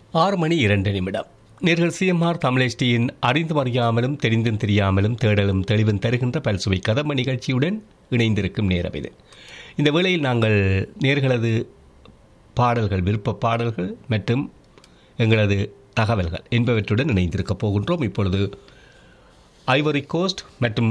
ஆறு மணி இரண்டு நிமிடம் நேர்கள் சிஎம்ஆர் தமிழேஷ்டியின் அறிந்தும் அறியாமலும் தெரிந்தும் தெரியாமலும் தேடலும் தெளிவும் தருகின்ற பல்சுவை கதம்ப நிகழ்ச்சியுடன் இணைந்திருக்கும் நேரம் இது இந்த வேளையில் நாங்கள் நேர்களது பாடல்கள் விருப்ப பாடல்கள் மற்றும் எங்களது தகவல்கள் என்பவற்றுடன் இணைந்திருக்கப் போகின்றோம் இப்பொழுது ஐவரி கோஸ்ட் மற்றும்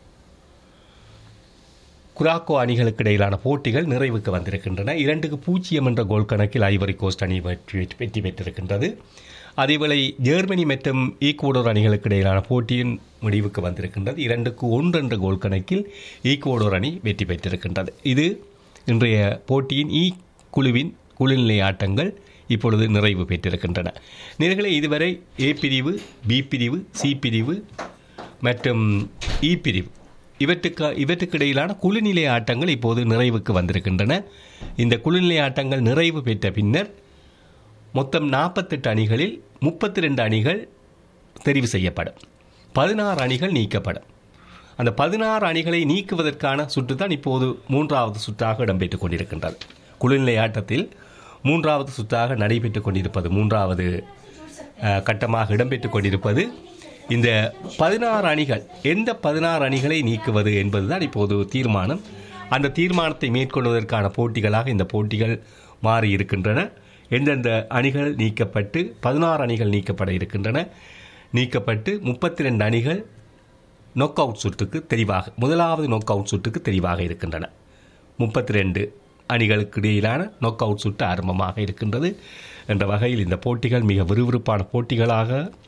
குராக்கோ அணிகளுக்கு இடையிலான போட்டிகள் நிறைவுக்கு வந்திருக்கின்றன இரண்டுக்கு பூஜ்ஜியம் என்ற கோல் கணக்கில் ஐவரி கோஸ்ட் அணி வெற்றி வெற்றி பெற்றிருக்கின்றது அதேவேளை ஜெர்மனி மற்றும் ஈக்குவடோர் அணிகளுக்கு இடையிலான போட்டியின் முடிவுக்கு வந்திருக்கின்றது இரண்டுக்கு ஒன்று என்ற கோல் கணக்கில் ஈக்குவடோர் அணி வெற்றி பெற்றிருக்கின்றது இது இன்றைய போட்டியின் இ குழுவின் குழுநிலை ஆட்டங்கள் இப்பொழுது நிறைவு பெற்றிருக்கின்றன நேர்களை இதுவரை ஏ பிரிவு பி பிரிவு சி பிரிவு மற்றும் இ பிரிவு இவற்றுக்கு இவற்றுக்கு இடையிலான குழுநிலை ஆட்டங்கள் இப்போது நிறைவுக்கு வந்திருக்கின்றன இந்த குழுநிலை ஆட்டங்கள் நிறைவு பெற்ற பின்னர் மொத்தம் நாற்பத்தெட்டு அணிகளில் முப்பத்தி ரெண்டு அணிகள் தெரிவு செய்யப்படும் பதினாறு அணிகள் நீக்கப்படும் அந்த பதினாறு அணிகளை நீக்குவதற்கான சுற்று தான் இப்போது மூன்றாவது சுற்றாக இடம்பெற்றுக் கொண்டிருக்கின்றது குழுநிலை ஆட்டத்தில் மூன்றாவது சுற்றாக நடைபெற்றுக் கொண்டிருப்பது மூன்றாவது அஹ், கட்டமாக இடம்பெற்றுக் கொண்டிருப்பது இந்த பதினாறு அணிகள் எந்த பதினாறு அணிகளை நீக்குவது என்பதுதான் இப்போது தீர்மானம் அந்த தீர்மானத்தை மேற்கொள்வதற்கான போட்டிகளாக இந்த போட்டிகள் மாறி இருக்கின்றன எந்தெந்த அணிகள் நீக்கப்பட்டு பதினாறு அணிகள் நீக்கப்பட இருக்கின்றன நீக்கப்பட்டு முப்பத்தி ரெண்டு அணிகள் நொக் அவுட் சுற்றுக்கு தெரிவாக முதலாவது நொக் அவுட் சுற்றுக்கு தெரிவாக இருக்கின்றன முப்பத்தி ரெண்டு அணிகளுக்கு இடையிலான நொக் அவுட் சுற்று ஆரம்பமாக இருக்கின்றது என்ற வகையில் இந்த போட்டிகள் மிக விறுவிறுப்பான போட்டிகளாக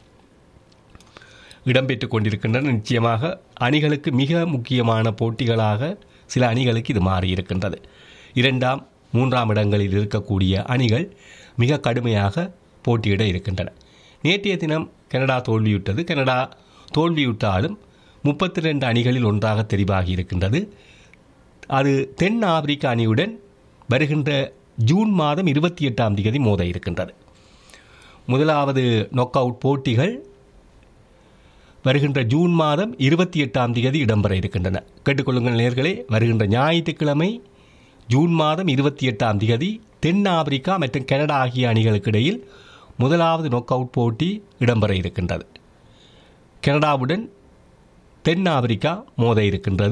இடம்பெற்றுக் கொண்டிருக்கின்றன நிச்சயமாக அணிகளுக்கு மிக முக்கியமான போட்டிகளாக சில அணிகளுக்கு இது மாறியிருக்கின்றது இரண்டாம் மூன்றாம் இடங்களில் இருக்கக்கூடிய அணிகள் மிக கடுமையாக போட்டியிட இருக்கின்றன நேற்றைய தினம் கனடா தோல்வியுற்றது கனடா தோல்வியுற்றாலும் முப்பத்தி ரெண்டு அணிகளில் ஒன்றாக தெரிவாகி இருக்கின்றது அது தென் ஆப்பிரிக்க அணியுடன் வருகின்ற ஜூன் மாதம் இருபத்தி எட்டாம் தேதி மோத இருக்கின்றது முதலாவது நொக் அவுட் போட்டிகள் வருகின்ற ஜூன் மாதம் இருபத்தி எட்டாம் தேதி இடம்பெற இருக்கின்றன கேட்டுக்கொள்ளுங்கள் நேர்களே வருகின்ற ஞாயிற்றுக்கிழமை ஜூன் மாதம் இருபத்தி எட்டாம் தேதி தென் ஆப்பிரிக்கா மற்றும் கனடா ஆகிய அணிகளுக்கு இடையில் முதலாவது நொக் அவுட் போட்டி இடம்பெற இருக்கின்றது கனடாவுடன் தென் ஆப்பிரிக்கா மோத இருக்கின்றது